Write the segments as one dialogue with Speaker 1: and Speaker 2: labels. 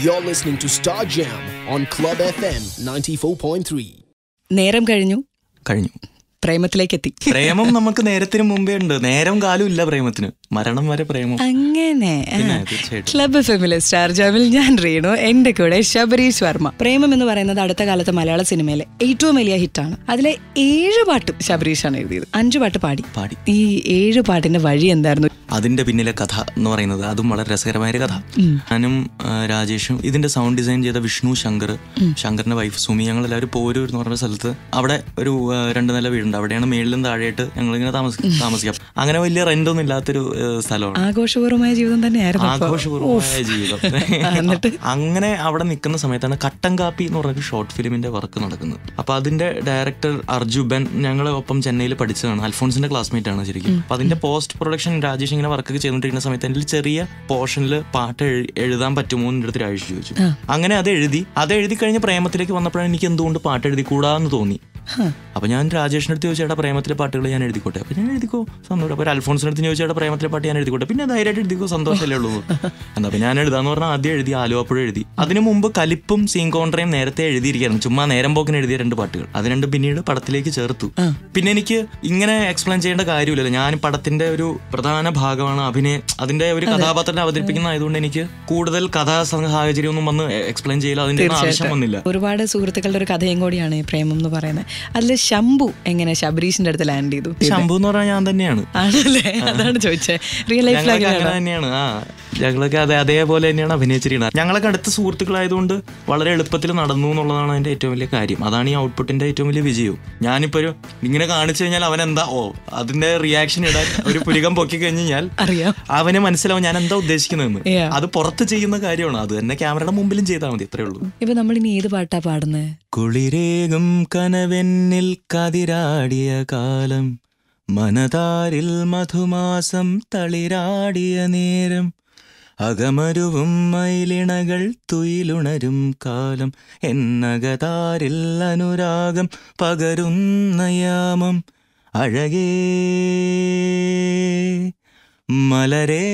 Speaker 1: You're listening to Star Jam on Club FM 94.3.
Speaker 2: നേരം കഴിഞ്ഞു
Speaker 3: കഴിഞ്ഞു
Speaker 2: പ്രേമത്തിലേക്ക് എത്തി
Speaker 3: പ്രേമം നമുക്ക് നേരത്തിന് മുമ്പേ ഉണ്ട് നേരം കാലം ഇല്ല പ്രേമത്തിന് മരണം വരെ പ്രേമം
Speaker 2: അങ്ങനെ
Speaker 3: പിന്നെ, തീർച്ചയായിട്ടും.
Speaker 2: ക്ലബ് ഫെമിലെ സ്റ്റാർ ജാമിൽ ഞാൻ റീണു എന്റെ കൂടെ ശബരീഷ് വർമ്മ പ്രേമം എന്ന് പറയുന്നത് അടുത്ത കാലത്ത് മലയാള സിനിമയിലെ ഏറ്റവും വലിയ ഹിറ്റാണ് അതിലെ ഏഴ് പാട്ടും ശബരീഷാണ് എഴുതിയത് അഞ്ചു പാട്ട് പാടി
Speaker 3: പാടി
Speaker 2: ഈ ഏഴ് പാട്ടിന്റെ വഴി എന്തായിരുന്നു
Speaker 3: അതിന്റെ പിന്നിലെ കഥ എന്ന് പറയുന്നത് അതും വളരെ രസകരമായ ഒരു കഥ ഞാനും ആ, രാജേഷും ഇതിന്റെ സൗണ്ട് ഡിസൈൻ ചെയ്ത വിഷ്ണു ശങ്കർ ശങ്കറിന്റെ വൈഫ് സുമി ഞങ്ങൾ എല്ലാവരും പോരൂർ എന്ന് പറഞ്ഞ സ്ഥലത്ത് അവിടെ ഒരു ആ, രണ്ട് നില വീടുണ്ട് അവിടെയാണ് മേളിലും താഴെയായിട്ട് ഞങ്ങൾ ഇങ്ങനെ താമസി താമസിക്കാം അങ്ങനെ വലിയ റെന്റ് ഒന്നും ഇല്ലാത്തൊരു ആ, സ്ഥലമാണ്
Speaker 2: ആഘോഷപൂർവമായ ജീവിതം തന്നെയായിരുന്നു അപ്പൊ.
Speaker 3: ആഘോഷപൂർവമായ ജീവിതം
Speaker 2: ആ, എന്നിട്ട്
Speaker 3: അങ്ങനെ അവിടെ നിൽക്കുന്ന സമയത്താണ് കട്ടൻ കാപ്പി എന്ന് പറഞ്ഞൊരു ഷോർട്ട് ഫിലിമിന്റെ വർക്ക് നടക്കുന്നത് അപ്പൊ അതിന്റെ ഡയറക്ടർ അർജുബൻ ഞങ്ങളെ ഒപ്പം ചെന്നൈയിൽ പഠിച്ചതാണ് അൽഫോൺസിന്റെ ക്ലാസ്മേറ്റ് ആണ് ശരിക്കും അപ്പൊ അതിന്റെ പോസ്റ്റ് പ്രൊഡക്ഷൻ രാജേഷ് ഇങ്ങനെ വർക്കൊക്കെ ചെയ്തുകൊണ്ടിരിക്കുന്ന സമയത്ത് എൻ്റെ ചെറിയ പോർഷനിൽ പാട്ട് എഴു- എഴുതാൻ പറ്റുമോ എന്ന് അടുത്ത് രാജേഷ് ചോദിച്ചു അങ്ങനെ അത് എഴുതി അത് എഴുതി കഴിഞ്ഞ് പ്രേമത്തിലേക്ക് വന്നപ്പോഴാണ് എനിക്ക് എന്തുകൊണ്ട് പാട്ട് എഴുതി കൂടാന്ന് തോന്നി അപ്പൊ ഞാൻ രാജേഷിന്റെ അടുത്ത് ചോദിച്ചേട്ടാ പ്രേമത്തിലെ പാട്ടുകൾ ഞാൻ എഴുതിക്കോട്ടെ അപ്പൊ ഞാൻ എഴുതിക്കോ സന്തോഷം അപ്പൊ അൽഫോൺസിന്റെ അടുത്ത് ചോദിച്ചേട്ടാ പ്രേമത്തിലെ പാട്ട് ഞാൻ എഴുതിക്കോട്ടെ പിന്നെ ധൈര്യമായിട്ട് എഴുതിക്കോ സന്തോഷമല്ലേ ഉള്ളൂ എന്താ അപ്പൊ ഞാൻ എഴുതാന്ന് പറഞ്ഞാൽ ആദ്യം എഴുതി ആലുവാപ്പുഴ എഴുതി അതിനു മുമ്പ് കലിപ്പും സീൻ കോൺട്രയും നേരത്തെ എഴുതിയിരിക്കുകയായിരുന്നു ചുമ്മാ നേരം പോക്കിന് എഴുതിയ രണ്ട് പാട്ടുകൾ അത് രണ്ടും പിന്നീട് പടത്തിലേക്ക് ചേർത്തു പിന്നെ എനിക്ക് ഇങ്ങനെ എക്സ്പ്ലെയിൻ ചെയ്യേണ്ട കാര്യമില്ലല്ലോ ഞാൻ പടത്തിന്റെ ഒരു പ്രധാന ഭാഗമാണ് അഭിനയം അതിന്റെ ഒരു കഥാപാത്രത്തെ അവതരിപ്പിക്കുന്ന ആയതുകൊണ്ട് എനിക്ക് കൂടുതൽ കഥാ സാഹചര്യം ഒന്നും വന്ന് എക്സ്പ്ലെയിൻ ചെയ്യില്ല അതിന്റെ ഒന്നും ആവശ്യം വന്നില്ല
Speaker 2: ഒരുപാട് സുഹൃത്തുക്കളുടെ ഒരു കഥയും കൂടിയാണ് ഈ പ്രേമം എന്ന് പറയുന്നത് അതിൽ ശംഭു എങ്ങനെ ശബരീഷിന്റെ അടുത്ത് ലാൻഡ് ചെയ്തു
Speaker 3: ശംഭു എന്ന് പറഞ്ഞാൽ ഞാൻ തന്നെയാണ്
Speaker 2: ആണല്ലേ അതാണ് ചോദിച്ചത് റിയൽ ലൈഫിൽ
Speaker 3: ഞങ്ങളൊക്കെ
Speaker 2: അങ്ങനെയാണോ
Speaker 3: അങ്ങനെ തന്നെയാണ് ആ ഞങ്ങളൊക്കെ അതെ അതേപോലെ തന്നെയാണ് അഭിനയിച്ചിരിക്കുന്നത് ഞങ്ങളൊക്കെ അടുത്ത സുഹൃത്തുക്കളായതുകൊണ്ട് വളരെ എളുപ്പത്തിൽ നടന്നു എന്നുള്ളതാണ് അതിന്റെ ഏറ്റവും വലിയ കാര്യം അതാണ് ഈ ഔട്ട്പുട്ടിന്റെ ഏറ്റവും വലിയ വിജയവും ഞാനിപ്പോ ഒരു ഇങ്ങനെ കാണിച്ചു കഴിഞ്ഞാൽ അവൻ എന്താ ഓ അതിന്റെ റിയാക്ഷൻ ഇടാൻ ഒരു പുരികം പൊക്കി കഴിഞ്ഞാൽ
Speaker 2: അറിയാം
Speaker 3: അവന് മനസ്സിലാവും ഞാൻ എന്താ ഉദ്ദേശിക്കുന്നതെന്ന്
Speaker 2: Yeah.
Speaker 3: അത് പുറത്ത് ചെയ്യുന്ന കാര്യമാണ് അത് തന്നെ ക്യാമറയുടെ മുമ്പിലും ചെയ്താൽ മതി അത്രേ ഉള്ളൂ
Speaker 2: ഇപ്പൊ നമ്മൾ ഇനി ഏത് പാട്ടാ പാടുന്നത്
Speaker 3: കുളിരേകും കനവെന്നിൽ കതിരാടിയ കാലം മനതാരിൽ മധുമാസം തളിരാടിയ നേരം അകമരുവും മയിലിണകൾ തുയിലുണരും കാലം എന്നകതാരിൽ അനുരാഗം പകരുന്ന യാമം അഴകേ മലരേ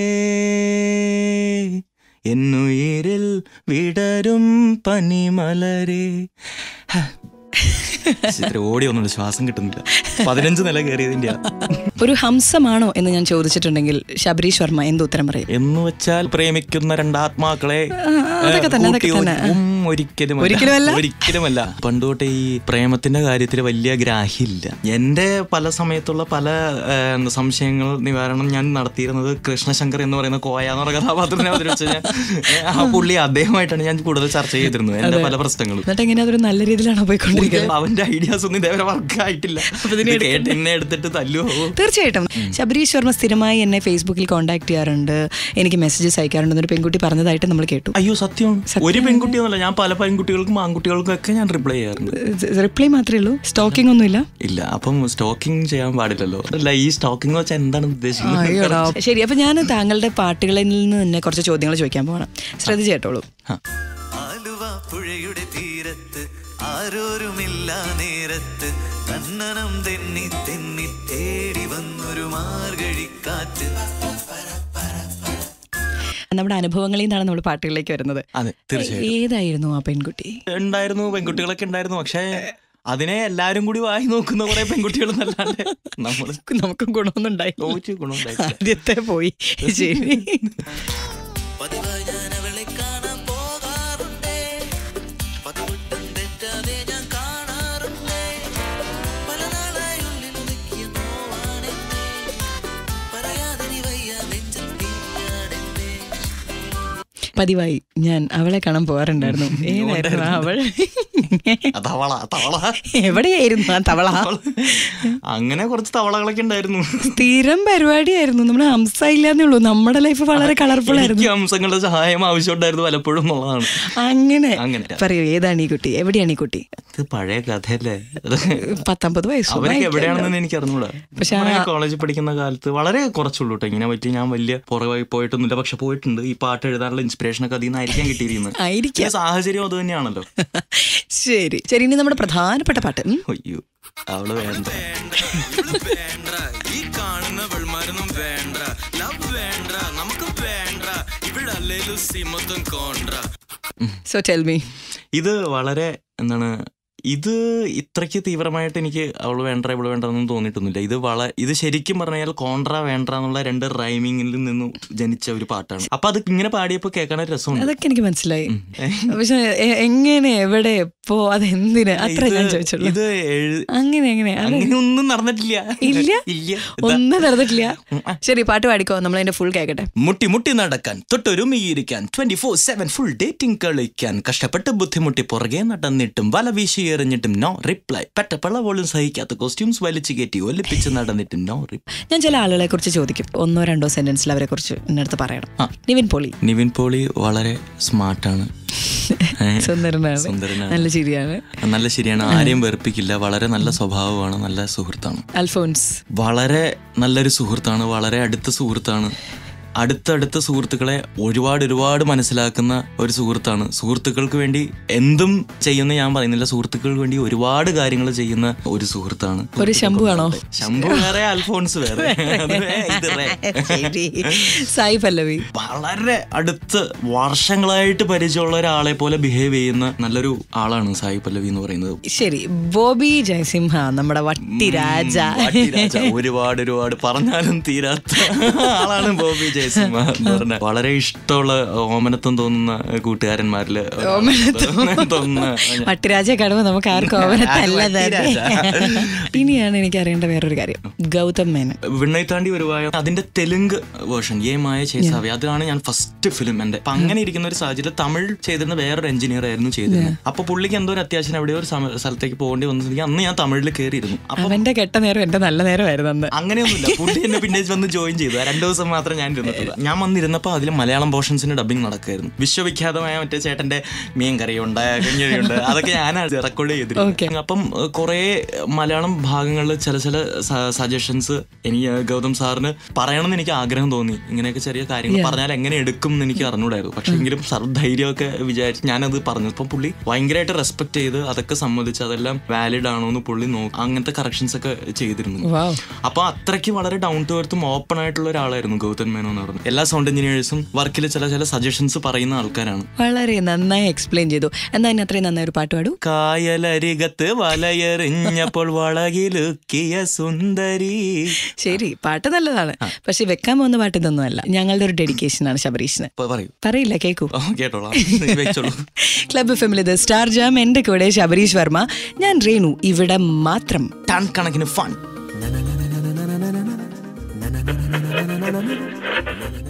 Speaker 3: എന്നുയിരിൽ വിടരും പനിമലരേ ഹ. ഇത്ര ഓടി ഒന്നുണ്ട് ശ്വാസം കിട്ടുന്നില്ല പതിനഞ്ച് നില കയറിയതിന്റെ
Speaker 2: ഒരു ഹംസമാണോ എന്ന് ഞാൻ ചോദിച്ചിട്ടുണ്ടെങ്കിൽ ശബരീഷ് വർമ്മ എന്ത് ഉത്തരം പറയും
Speaker 3: എന്ന് വെച്ചാൽ പ്രേമിക്കുന്ന രണ്ടാത്മാക്കളെ
Speaker 2: അതൊക്കെ തന്നെ,
Speaker 3: കൂട്ടി
Speaker 2: അതൊക്കെ തന്നെ.
Speaker 3: ഉം, ഒരിക്കലും
Speaker 2: ഒരിക്കലുമല്ല?
Speaker 3: ഒരിക്കലുമല്ല പണ്ട് തൊട്ടേ ഈ പ്രേമത്തിന്റെ കാര്യത്തിൽ വലിയ ഗ്രാഹ്യമില്ല എന്റെ പല സമയത്തുള്ള പല ഏഹ്, സംശയങ്ങൾ നിവാരണം ഞാൻ നടത്തിയിരുന്നത് കൃഷ്ണശങ്കർ എന്ന് പറയുന്ന കോയ എന്ന് പറയുന്ന കഥാപാത്രത്തിനെ അവതരിപ്പിച്ച ഞാൻ ഏഹ്, ആ പുള്ളി അദ്ദേഹമായിട്ടാണ് ഞാൻ കൂടുതൽ ചർച്ച ചെയ്തിരുന്നത് എന്റെ പല പ്രശ്നങ്ങളും
Speaker 2: എന്നിട്ട് എങ്ങനെ അതൊരു നല്ല രീതിയിലാണോ പോയിക്കൊണ്ടിരിക്കുന്നത്
Speaker 3: അവന്റെ ഐഡിയാസ് ഒന്നും ഇതേവരെ വർക്ക് ആയിട്ടില്ല ഇത് കേട്ട് എന്നെ എടുത്തിട്ട് തല്ലുവോ
Speaker 2: തീർച്ചയായിട്ടും ശബരീഷ് വർമ്മ സ്ഥിരമായി എന്നെ ഫേസ്ബുക്കിൽ കോൺടാക്ട് ചെയ്യാറുണ്ട് എനിക്ക് മെസ്സേജസ് അയക്കാറുണ്ട് എന്നൊരു പെൺകുട്ടി പറഞ്ഞതായിട്ട് നമ്മൾ കേട്ടു
Speaker 3: അയ്യോ സത്യമാണ് ഒരു പെൺകുട്ടിയൊന്നുമല്ല ഞാൻ പല പെൺകുട്ടികൾക്കും ആൺകുട്ടികൾക്കും ഒക്കെ ഞാൻ റിപ്ലൈ ചെയ്യാറുണ്ട്
Speaker 2: റിപ്ലൈ മാത്രമേ ഉള്ളൂ സ്റ്റോക്കിംഗ് ഒന്നുമില്ല
Speaker 3: ഇല്ല അപ്പം സ്റ്റോക്കിംഗ് ചെയ്യാൻ പാടില്ലല്ലോ അല്ല ഈ സ്റ്റോക്കിംഗ് വെച്ചാൽ എന്താണ് ഉദ്ദേശിക്കുന്നത്
Speaker 2: അയ്യോടാ ശരി അപ്പൊ ഞാൻ താങ്കളുടെ പാട്ടുകളിൽ നിന്ന് തന്നെ കുറച്ച് ചോദ്യങ്ങൾ ചോദിക്കാൻ പോകണം ശ്രദ്ധിച്ചു കേട്ടോളൂ
Speaker 4: ആലുവ പുഴയുടെ തീരത്ത് ആരോരുമില്ല നേരത്ത് കണ്ണനം തെന്നി തെന്നി തേടി വന്നൊരു മാർഗഴിക്കാറ്റ്
Speaker 2: നമ്മുടെ അനുഭവങ്ങളിൽ നിന്നാണ് നമ്മൾ പാട്ടുകളിലേക്ക് വരുന്നത്
Speaker 3: അതെ തീർച്ചയായും
Speaker 2: ഏതായിരുന്നു ആ പെൺകുട്ടി
Speaker 3: ഉണ്ടായിരുന്നു പെൺകുട്ടികളൊക്കെ ഉണ്ടായിരുന്നു പക്ഷേ അതിനെ എല്ലാരും കൂടി വായി നോക്കുന്ന കുറെ പെൺകുട്ടികൾ എന്നല്ലാണ്ട് നമ്മള്
Speaker 2: നമുക്ക് ഗുണമൊന്നും ഉണ്ടായി
Speaker 3: തോറ്റു ഗുണമുണ്ടായി
Speaker 2: ആദ്യത്തെ പോയി ശരി
Speaker 4: പതിവായി ഞാൻ അവളെ കാണാൻ പോകാറുണ്ടേ പതിവട്ടം തെറ്റാതെ ഞാൻ കാണാറുണ്ടേ പല നാളായി ഉള്ളിൽ ഒതുക്കിയ നോവാണെന്നേ പറയാതെ നീ വയ്യ നെഞ്ചിൽ തീയാടെന്നേ
Speaker 2: പതിവായി ഞാൻ അവളെ കാണാൻ പോകാറുണ്ടായിരുന്നു ഏതായിരുന്നു ആ അവൾ
Speaker 3: തവള തവള
Speaker 2: എവിടെയായിരുന്നു ആ തവള
Speaker 3: അങ്ങനെ കുറച്ച് തവളകളൊക്കെ ഉണ്ടായിരുന്നു
Speaker 2: സ്ഥിരം പരിപാടിയായിരുന്നു നമ്മുടെ ഹംസ ഇല്ലാന്നേ ഉള്ളൂ നമ്മുടെ ലൈഫ് വളരെ കളർഫുൾ ആയിരുന്നു
Speaker 3: എനിക്ക് അംശങ്ങളുടെ സഹായം ആവശ്യമുണ്ടായിരുന്നു പലപ്പോഴും എന്നുള്ളതാണ്
Speaker 2: അങ്ങനെ
Speaker 3: അങ്ങനെ.
Speaker 2: പറയൂ ഏതാണ് ഈ കുട്ടി എവിടെയാണ് ഈ കുട്ടി
Speaker 3: ഇത് പഴയ കഥയല്ലേ
Speaker 2: പത്തൊമ്പത് വയസ്സ്
Speaker 3: അവരൊക്കെ എവിടെയാണെന്ന് എനിക്ക് അറിഞ്ഞൂടാ
Speaker 2: പക്ഷെ
Speaker 3: നമ്മുടെ കോളേജിൽ പഠിക്കുന്ന കാലത്ത് വളരെ കുറച്ചുള്ളൂ കേട്ടോ ഇങ്ങനെ പറ്റി ഞാൻ വലിയ പുറകെ പോയിട്ടൊന്നുമില്ല പക്ഷെ പോയിട്ടുണ്ട് ഈ പാട്ട് എഴുതാനുള്ള ഇൻസ്പിറേഷൻ ഒക്കെ അതിൽ നിന്നായിരിക്കാൻ കിട്ടിയിരിക്കുന്നത്
Speaker 2: ആയിരിക്കാം
Speaker 3: ഈ സാഹചര്യം അത് തന്നെയാണല്ലോ
Speaker 2: ശരി ശരി ഇനി നമ്മുടെ പ്രധാനപ്പെട്ട പാട്ട് ഉം.
Speaker 3: അയ്യോ അവള് വേണ്ട
Speaker 4: വേണ്ട ഈ കാണുന്ന വെൾമാരൊന്നും വേണ്ട ലവ് വേണ്ട നമുക്ക് വേണ്ട ഇവിടെ അല്ലേലും സിമത്തും കോണ്ട
Speaker 2: സോ ടെൽ മീ
Speaker 3: ഇത് വളരെ എന്താണ് ഇത് ഇത്രയ്ക്ക് തീവ്രമായിട്ട് എനിക്ക് അവള് വേണ്ട ഇവള് വേണ്ട എന്നൊന്നും തോന്നിയിട്ടൊന്നുമില്ല ഇത് വള ഇത് ശരിക്കും പറഞ്ഞാൽ കോൺട്ര വേണ്ട എന്നുള്ള രണ്ട് റൈമിങ്ങിൽ നിന്നും ജനിച്ച ഒരു പാട്ടാണ് അപ്പൊ അത് ഇങ്ങനെ പാടിയപ്പോ കേൾക്കാൻ ഒരു രസമുണ്ട്
Speaker 2: അതൊക്കെ എനിക്ക് മനസ്സിലായി പക്ഷെ എ- എങ്ങനെ എവിടെ എപ്പോ അതെന്തിന് അത്ര ഞാൻ
Speaker 3: ഇത്
Speaker 2: ചോദിച്ചുള്ളൂ
Speaker 3: ഇത് എഴു-
Speaker 2: അങ്ങനെ എങ്ങനെ അത്
Speaker 3: അങ്ങനെ ഒന്നും നടന്നിട്ടില്ല
Speaker 2: ഇല്ല
Speaker 3: ഇല്ല ഇതാ.
Speaker 2: ഒന്നും നടന്നിട്ടില്ല ശരി പാട്ട് പാടിക്കോ നമ്മൾ അതിന്റെ ഫുൾ കേക്കട്ടെ
Speaker 3: മുട്ടി മുട്ടി നടക്കാൻ തൊട്ടൊരുമിയിരിക്കാൻ twenty four seven full dating കളിക്കാൻ കഷ്ടപ്പെട്ട് ബുദ്ധിമുട്ടി പുറകെ നടന്നിട്ടും വല വീശി എറിഞ്ഞിട്ടും നോ റിപ്ലൈ പെട്ടപ്പള പോലും സഹിക്കാത്ത കോസ്റ്റ്യൂംസ് വലിച്ചു കയറ്റി ഒലിപ്പിച്ച് നടന്നിട്ടും നോ റിപ്ലൈ
Speaker 2: ഞാൻ ചില ആളുകളെ കുറിച്ച് ചോദിക്കും ഒന്നോ രണ്ടോ സെന്റൻസിൽ അവരെ കുറിച്ച് എന്റെ അടുത്ത് പറയണം
Speaker 3: ആ.
Speaker 2: നിവിൻ പോളി
Speaker 3: നിവിൻ പോളി വളരെ സ്മാർട്ടാണ്
Speaker 2: സുന്ദരനാണ്
Speaker 3: സുന്ദരനാണ്.
Speaker 2: നല്ല ചിരിയാണ്
Speaker 3: നല്ല ശരിയാണ് ആരെയും വെറുപ്പിക്കില്ല വളരെ നല്ല സ്വഭാവമാണ് നല്ല സുഹൃത്താണ്
Speaker 2: അൽഫോൻസ്
Speaker 3: വളരെ നല്ലൊരു സുഹൃത്താണ് വളരെ അടുത്ത സുഹൃത്താണ് അടുത്തടുത്ത സുഹൃത്തുക്കളെ ഒരുപാട് ഒരുപാട് മനസ്സിലാക്കുന്ന ഒരു സുഹൃത്താണ് സുഹൃത്തുക്കൾക്ക് വേണ്ടി എന്തും ചെയ്യുന്ന ഞാൻ പറയുന്നില്ല സുഹൃത്തുക്കൾക്ക് വേണ്ടി ഒരുപാട് കാര്യങ്ങൾ ചെയ്യുന്ന ഒരു സുഹൃത്താണ്
Speaker 2: ഒരു ശംഭു ആണോ
Speaker 3: ശംഭു വേറെ അൽഫോൺസ് വേറെ അത് വേ- ഇത് റേ.
Speaker 2: ശരി. സായി പല്ലവി
Speaker 3: വളരെ അടുത്ത് വർഷങ്ങളായിട്ട് പരിചയമുള്ള ഒരാളെ പോലെ ബിഹേവ് ചെയ്യുന്ന നല്ലൊരു ആളാണ് സായി പല്ലവി എന്ന് പറയുന്നത്
Speaker 2: ശരി ബോബി ജയസിംഹ നമ്മുടെ വട്ടി രാജ
Speaker 3: വാട്ടി രാജ. ഒരുപാട് ഒരുപാട് പറഞ്ഞാലും തീരാത്ത ആളാണ് ബോബി ജയസിംഹ എന്ന് പറഞ്ഞ വളരെ ഇഷ്ടമുള്ള ഓമനത്വം തോന്നുന്ന കൂട്ടുകാരന്മാരില് ഒരാളാണ് തോന്നുന്ന
Speaker 2: വട്ടിരാജയെ കാണുമ്പോൾ നമുക്ക് ആർക്കും ഓവനത്തല്ല
Speaker 3: വട്ടിരാജ.
Speaker 2: ഇനിയാണ് എനിക്ക് അറിയേണ്ട വേറൊരു കാര്യം ഗൗതം മേനൻ
Speaker 3: വിണ്ണை താണ്ടി വരുവായ അതിന്റെ തെലുങ്ക് വേർഷൻ ഏ മായ ചേസാവി അതാണ് ഞാൻ ഫസ്റ്റ് ഫിലിം എന്റെ അപ്പൊ അങ്ങനെ ഇരിക്കുന്ന ഒരു സാഹചര്യം തമിഴ് ചെയ്തിരുന്ന വേറൊരു എഞ്ചിനീയർ ആയിരുന്നു ചെയ്തിരുന്നത് അപ്പൊ പുള്ളിക്ക് എന്തോ ഒരു അത്യാവശ്യം എവിടെയോ ഒരു സമ- സ്ഥലത്തേക്ക് പോകേണ്ടി വന്നിട്ടുണ്ടെങ്കിൽ അന്ന് ഞാൻ തമിഴിൽ കയറിയിരുന്നു അപ്പൊ
Speaker 2: അവന്റെ കെട്ട നേരം എന്റെ നല്ല നേരമായിരുന്നു അന്ന്
Speaker 3: അങ്ങനെയൊന്നുമില്ല പുള്ളി എന്നെ പിന്നെ വന്ന് ജോയിൻ ചെയ്തു ആ രണ്ടു ദിവസം മാത്രം ഞാൻ ഇരുന്നിട്ടുള്ളൂ ഞാൻ വന്നിരുന്നപ്പോൾ അതിൽ മലയാളം പോർഷൻസിന്റെ ഡബിങ് നടക്കായിരുന്നു വിശ്വവിഖ്യാതമായ മറ്റേ ചേട്ടന്റെ മീൻ കറിയുണ്ട് കഞ്ഞിയുണ്ട് അതൊക്കെ ഞാനാണ് റെക്കോർഡ്
Speaker 2: Okay.
Speaker 3: ചെയ്തിരുന്നത് അപ്പം കുറെ മലയാളം ഭാഗങ്ങളിൽ ചില ചില സജഷൻസ് എനിക്ക് ഗൗതം സാറിന് പറയണമെന്ന് എനിക്ക് ആഗ്രഹം തോന്നി ഇങ്ങനെയൊക്കെ ചെറിയ കാര്യങ്ങൾ പറഞ്ഞാൽ എങ്ങനെ എടുക്കും എന്ന് എനിക്ക് അറിഞ്ഞൂടായിരുന്നു പക്ഷെ എങ്കിലും സാർ ധൈര്യമൊക്കെ വിചാരിച്ച് ഞാനത് പറഞ്ഞു അപ്പം പുള്ളി ഭയങ്കരമായിട്ട് റെസ്പെക്ട് ചെയ്ത് അതൊക്കെ സമ്മതിച്ച് അതെല്ലാം വാലിഡ് ആണോ എന്ന് പുള്ളി നോക്കി അങ്ങനത്തെ കറക്ഷൻസ് ഒക്കെ ചെയ്തിരുന്നു
Speaker 2: വാവ്
Speaker 3: അപ്പൊ അത്രയ്ക്ക് വളരെ ഡൗൺ ടു എർത്തും ഓപ്പൺ ആയിട്ടുള്ള ഒരാളായിരുന്നു ഗൗതം മേനോ എന്ന് പറയുന്നത് എല്ലാ സൗണ്ട് എഞ്ചിനീയേഴ്സും വർക്കിൽ ചില ചില സജഷൻസ് പറയുന്ന ആൾക്കാരാണ്
Speaker 2: വളരെ നന്നായി എക്സ്പ്ലെയിൻ ചെയ്തു എന്നാ ഇനി അത്രയും നന്നായി ഒരു പാട്ട് പാടൂ
Speaker 3: കായലരികത്ത് വലയെറിഞ്ഞപ്പോൾ വളകിലുക്കിയ സുന്ദരി
Speaker 2: ശരി പാട്ട് നല്ലതാണ് പക്ഷെ വെക്കാൻ പോകുന്ന പാട്ട് ഇതൊന്നുമല്ല ഞങ്ങളുടെ ഒരു ഡെഡിക്കേഷൻ ആണ് ശബരീഷിന്
Speaker 3: ഇപ്പൊ പറയൂ
Speaker 2: പറയില്ല കേക്കൂ
Speaker 3: ഓ കേട്ടോളാം നീ വെച്ചോളൂ
Speaker 2: ക്ലബ് എഫ് എമ്മിൽ ഇത് സ്റ്റാർ ജാം എന്റെ കൂടെ ശബരീഷ് വർമ്മ ഞാൻ രേണു ഇവിടെ മാത്രം
Speaker 3: ടൺ കണക്കിന് fun
Speaker 4: na na na na na na na na na na na na na na na na na na na